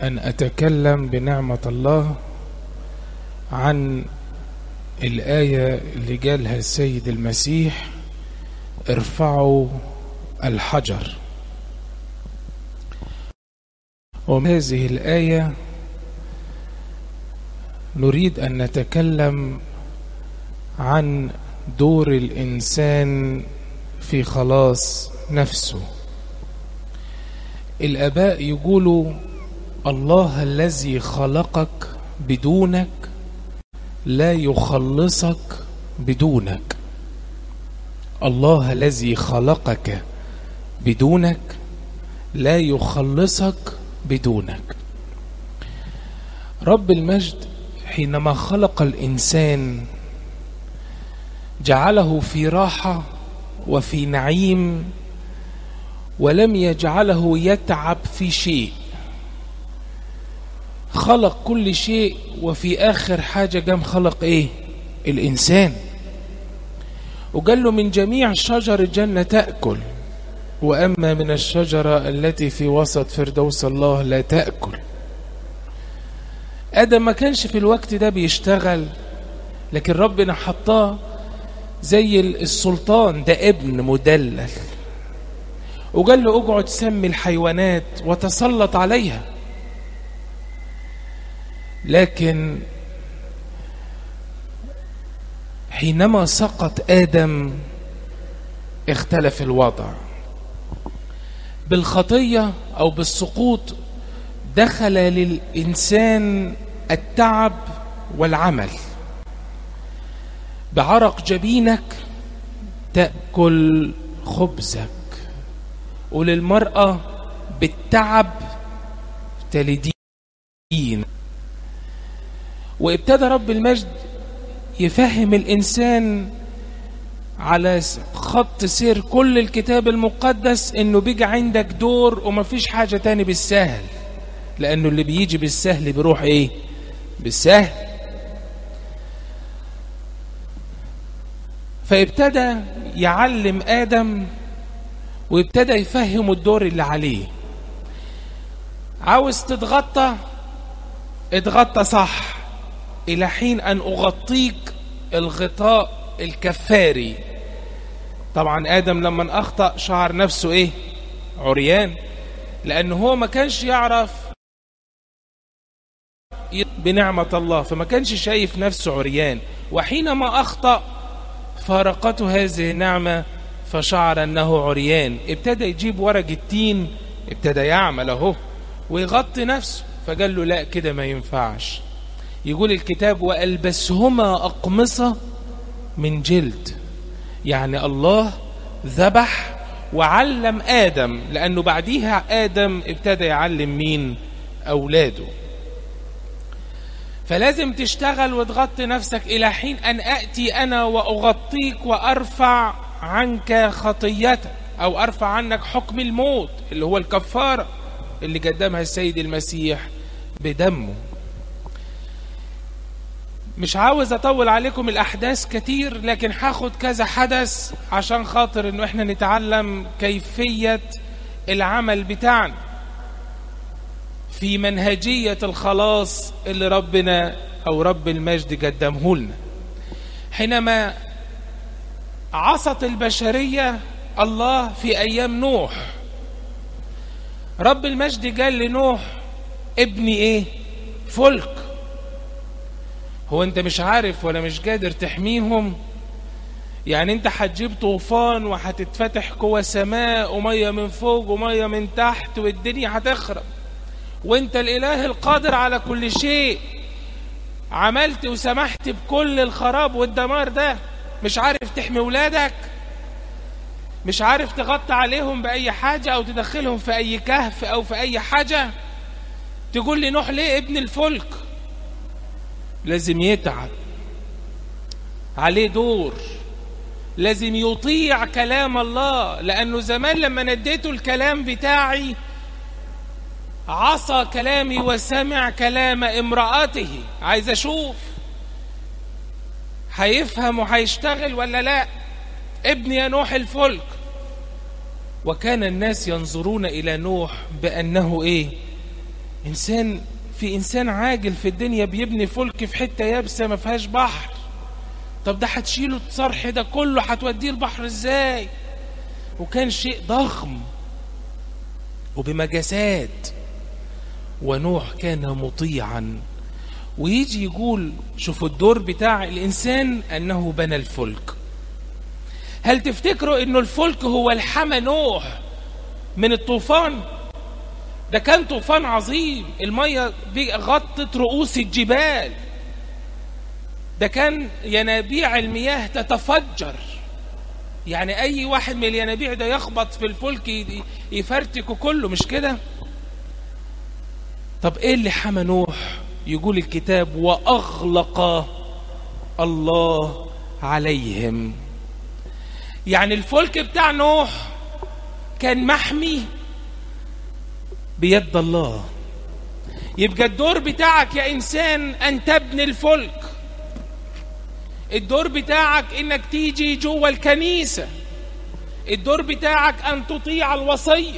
أن أتكلم بنعمة الله عن الآية اللي جالها السيد المسيح ارفعوا الحجر ومن هذه الآية نريد أن نتكلم عن دور الإنسان في خلاص نفسه الآباء يقولوا الله الذي خلقك بدونك لا يخلصك بدونك الله الذي خلقك بدونك لا يخلصك بدونك رب المجد حينما خلق الإنسان جعله في راحة وفي نعيم ولم يجعله يتعب في شيء خلق كل شيء وفي آخر حاجة جام خلق إيه الإنسان وقال له من جميع شجر الجنة تأكل وأما من الشجرة التي في وسط فردوس الله لا تأكل آدم ما كانش في الوقت ده بيشتغل لكن ربنا حطاه زي السلطان ده ابن مدلل وقال له اقعد سمي الحيوانات وتسلط عليها لكن حينما سقط آدم اختلف الوضع بالخطية أو بالسقوط دخل للإنسان التعب والعمل بعرق جبينك تأكل خبزك وللمرأة بالتعب تلدين وابتدى رب المجد يفهم الإنسان على خط سير كل الكتاب المقدس انه بيجي عندك دور ومفيش حاجة تاني بالسهل لانه اللي بيجي بالسهل بيروح ايه بالسهل فابتدى يعلم آدم وابتدى يفهم الدور اللي عليه عاوز تتغطى اتغطى صح إلى حين أن أغطيك الغطاء الكفاري طبعا آدم لما أخطأ شعر نفسه إيه عريان لأنه هو ما كانش يعرف بنعمة الله فما كانش شايف نفسه عريان وحينما أخطأ فارقته هذه النعمة فشعر أنه عريان ابتدى يجيب ورق التين ابتدى يعمل اهو ويغطي نفسه فقال له لا كده ما ينفعش يقول الكتاب وألبسهما أقمصة من جلد يعني الله ذبح وعلم آدم لأنه بعديها آدم ابتدى يعلم مين أولاده فلازم تشتغل وتغطي نفسك إلى حين أن أأتي أنا وأغطيك وأرفع عنك خطيتك أو أرفع عنك حكم الموت اللي هو الكفارة اللي قدمها السيد المسيح بدمه مش عاوز أطول عليكم الأحداث كتير لكن هاخد كذا حدث عشان خاطر إنه إحنا نتعلم كيفية العمل بتاعنا في منهجية الخلاص اللي ربنا أو رب المجد قدمه لنا حينما عصت البشرية الله في أيام نوح رب المجد قال لنوح ابني ايه فلك هو انت مش عارف ولا مش قادر تحميهم يعني انت هتجيب طوفان وهتتفتح قوى سماء ومية من فوق ومية من تحت والدنيا هتخرب وانت الاله القادر على كل شيء عملت وسمحت بكل الخراب والدمار ده مش عارف تحمي ولادك مش عارف تغطي عليهم بأي حاجة أو تدخلهم في أي كهف أو في أي حاجة تقول لي نوح ليه ابن الفلك لازم يتعب عليه دور لازم يطيع كلام الله لأنه زمان لما نديته الكلام بتاعي عصى كلامي وسمع كلام امرأته عايز أشوف هيفهم وهيشتغل ولا لا ابن يا نوح الفلك وكان الناس ينظرون إلى نوح بأنه إيه إنسان في إنسان عاجل في الدنيا بيبني فلك في حتة يابسة ما فيهاش بحر طب ده هتشيله الصرح ده كله هتوديه البحر ازاي وكان شيء ضخم وبمجاسات ونوح كان مطيعا ويجي يقول شوفوا الدور بتاع الإنسان أنه بنى الفلك هل تفتكروا أنه الفلك هو الحمى نوح من الطوفان ده كان طوفان عظيم المية غطت رؤوس الجبال ده كان ينابيع المياه تتفجر يعني أي واحد من الينابيع ده يخبط في الفلك يفرتكه كله مش كده طب ايه اللي حمى نوح يقول الكتاب وأغلق الله عليهم يعني الفلك بتاع نوح كان محمي بيد الله يبقى الدور بتاعك يا إنسان أن تبني الفلك الدور بتاعك إنك تيجي جوه الكنيسة الدور بتاعك أن تطيع الوصية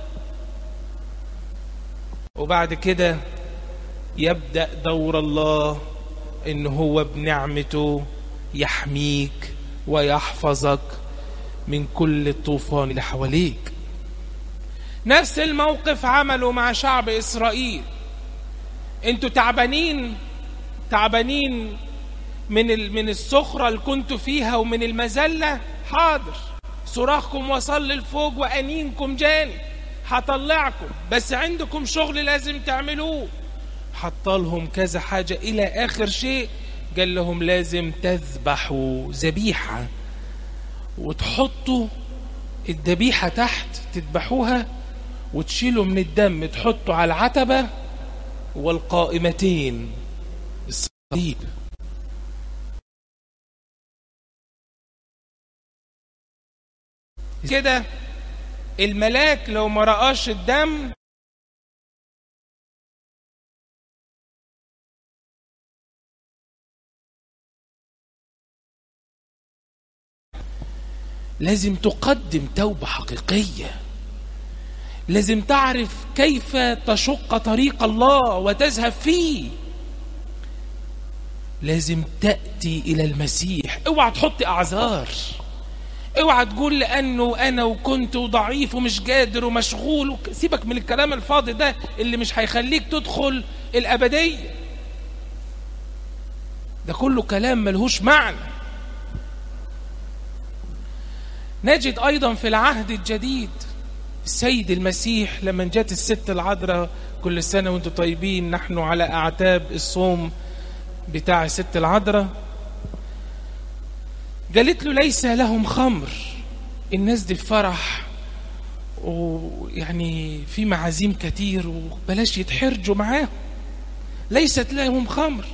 وبعد كده يبدأ دور الله إن هو بنعمته يحميك ويحفظك من كل الطوفان اللي حواليك نفس الموقف عمله مع شعب إسرائيل انتوا تعبانين تعبانين من من السخرة اللي كنتوا فيها ومن المذلة حاضر صراخكم وصل للفوق وأنينكم جاني هطلعكم بس عندكم شغل لازم تعملوه حطلهم كذا حاجة إلى آخر شيء قال لهم لازم تذبحوا ذبيحة وتحطوا الذبيحة تحت تذبحوها وتشيلوا من الدم تحطوا على العتبة والقائمتين الصليب كده الملاك لو ما رآش الدم لازم تقدم توبة حقيقية لازم تعرف كيف تشق طريق الله وتذهب فيه لازم تأتي إلى المسيح اوعى تحط أعذار اوعى تقول لأنه أنا وكنت وضعيف ومش قادر ومشغول سيبك من الكلام الفاضي ده اللي مش هيخليك تدخل الأبدية ده كله كلام ملهوش معنى نجد أيضا في العهد الجديد السيد المسيح لما جات الست العذراء كل سنة وانتم طيبين نحن على أعتاب الصوم بتاع الست العذراء قالت له ليس لهم خمر الناس دي في فرح ويعني في معازيم كتير وبلاش يتحرجوا معاهم ليست لهم خمر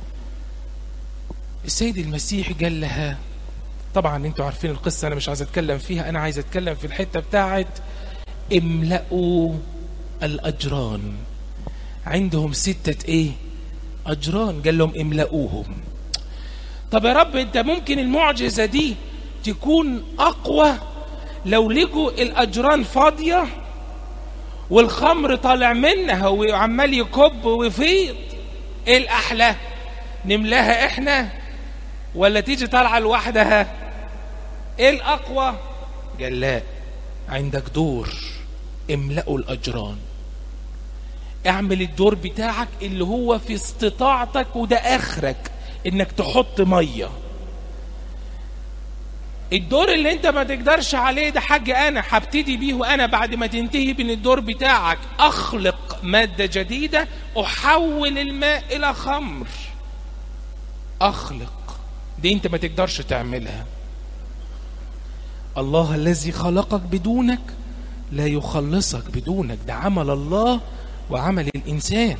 السيد المسيح قال لها طبعا انتوا عارفين القصة انا مش عايز اتكلم فيها انا عايز اتكلم في الحتة بتاعت املأوا الاجران عندهم ستة ايه اجران قال لهم املأوهم طب يا رب انت ممكن المعجزة دي تكون اقوى لو لقوا الاجران فاضية والخمر طالع منها وعمال يكب ويفيض ايه الاحلى نملاها احنا ولا تيجي طالعه لوحدها ايه الاقوى قال لا عندك دور املأوا الاجران اعمل الدور بتاعك اللي هو في استطاعتك وده اخرك انك تحط ميه الدور اللي انت ما تقدرش عليه ده حاجة انا هبتدي بيه وانا بعد ما تنتهي من الدور بتاعك اخلق مادة جديدة احول الماء الى خمر اخلق دي انت ما تقدرش تعملها الله الذي خلقك بدونك لا يخلصك بدونك ده عمل الله وعمل الانسان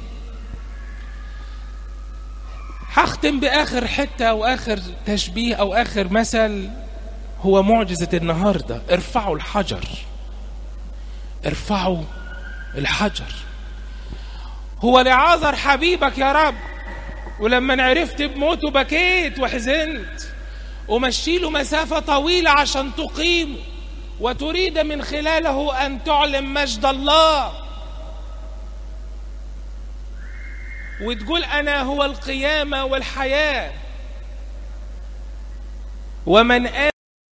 هختم باخر حته او اخر تشبيه او اخر مثل هو معجزه النهارده ارفعوا الحجر ارفعوا الحجر هو لعازر حبيبك يا رب ولما عرفت بموته بكيت وحزنت ومشي له مسافة طويلة عشان تقيمه وتريد من خلاله أن تعلم مجد الله وتقول أنا هو القيامة والحياة ومن آمن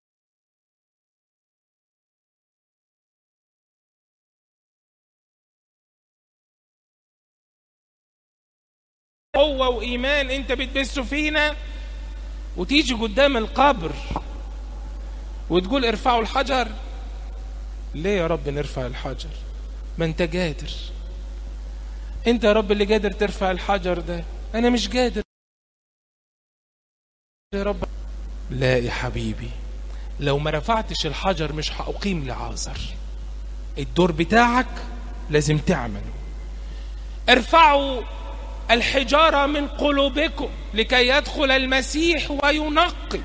قوة وإيمان أنت بتبثه فينا وتيجي قدام القبر وتقول ارفعوا الحجر ليه يا رب نرفع الحجر ما انت قادر انت يا رب اللي قادر ترفع الحجر ده انا مش قادر يا رب لا يا حبيبي لو ما رفعتش الحجر مش هأقيم لعازر الدور بتاعك لازم تعمله ارفعوا الحجارة من قلوبكم لكي يدخل المسيح وينقي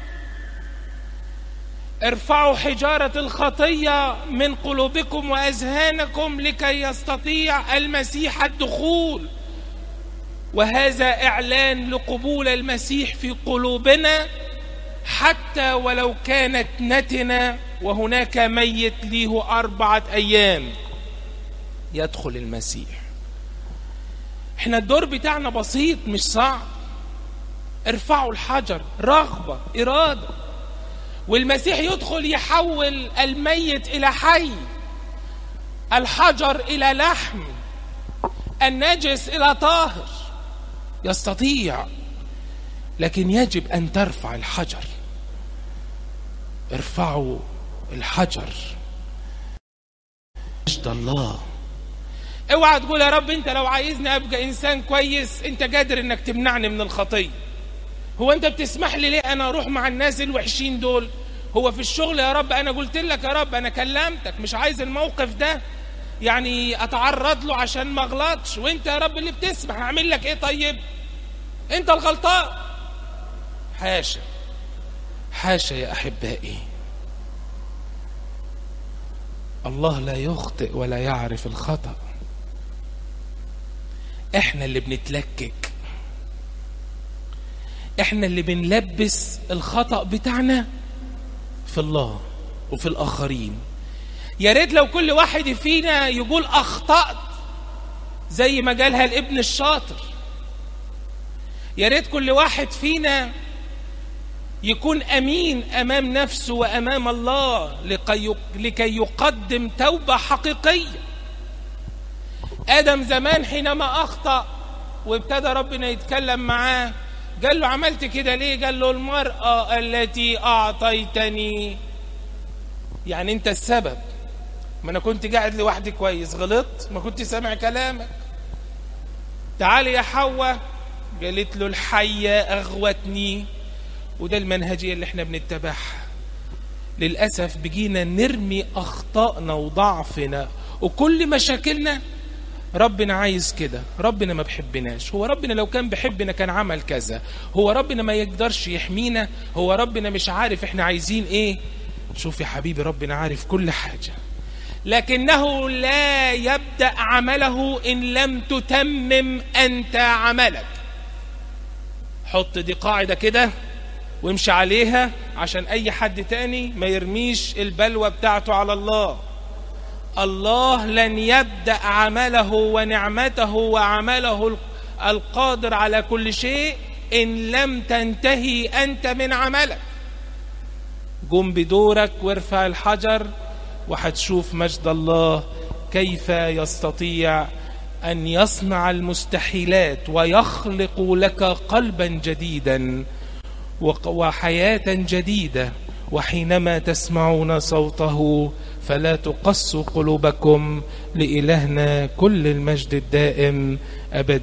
ارفعوا حجارة الخطية من قلوبكم وأذهانكم لكي يستطيع المسيح الدخول وهذا إعلان لقبول المسيح في قلوبنا حتى ولو كانت نتنة وهناك ميت له أربعة أيام يدخل المسيح احنا الدور بتاعنا بسيط مش صعب ارفعوا الحجر رغبة إرادة والمسيح يدخل يحول الميت إلى حي الحجر إلى لحم النجس إلى طاهر يستطيع لكن يجب أن ترفع الحجر ارفعوا الحجر مجد الله اوعى تقول يا رب انت لو عايزني ابقى انسان كويس انت قادر انك تمنعني من الخطيه هو انت بتسمح لي ليه انا اروح مع الناس الوحشين دول هو في الشغل يا رب انا قلت لك يا رب انا كلمتك مش عايز الموقف ده يعني اتعرض له عشان ما اغلطش وانت يا رب اللي بتسمح اعمل لك ايه طيب انت الغلطان حاشا حاشا يا احبائي الله لا يخطئ ولا يعرف الخطأ احنا اللي بنتلكك احنا اللي بنلبس الخطأ بتاعنا في الله وفي الآخرين يا ريت لو كل واحد فينا يقول أخطأت زي ما قالها الابن الشاطر يا ريت كل واحد فينا يكون أمين أمام نفسه وأمام الله لكي يقدم توبة حقيقية آدم زمان حينما أخطأ وابتدى ربنا يتكلم معاه قال له عملت كده ليه قال له المرأة التي أعطيتني يعني أنت السبب ما أنا كنت قاعد لوحدي كويس غلطت ما كنت سامع كلامك تعالي يا حواء قالت له الحية أغوتني وده المنهجية اللي احنا بنتبعها للأسف بجينا نرمي أخطائنا وضعفنا وكل مشاكلنا ربنا عايز كده ربنا ما بحبناش هو ربنا لو كان بحبنا كان عمل كذا هو ربنا ما يقدرش يحمينا هو ربنا مش عارف احنا عايزين ايه شوف يا حبيبي ربنا عارف كل حاجة لكنه لا يبدأ عمله إن لم تتمم أنت عملك حط دي قاعدة كده وامشي عليها عشان أي حد تاني ما يرميش البلوى بتاعته على الله الله لن يبدأ عمله ونعمته وعمله القادر على كل شيء إن لم تنتهي أنت من عملك قم بدورك وارفع الحجر وحتشوف مجد الله كيف يستطيع أن يصنع المستحيلات ويخلق لك قلبا جديدا وحياة جديدة وحينما تسمعون صوته فلا تقصوا قلوبكم لإلهنا كل المجد الدائم أبدا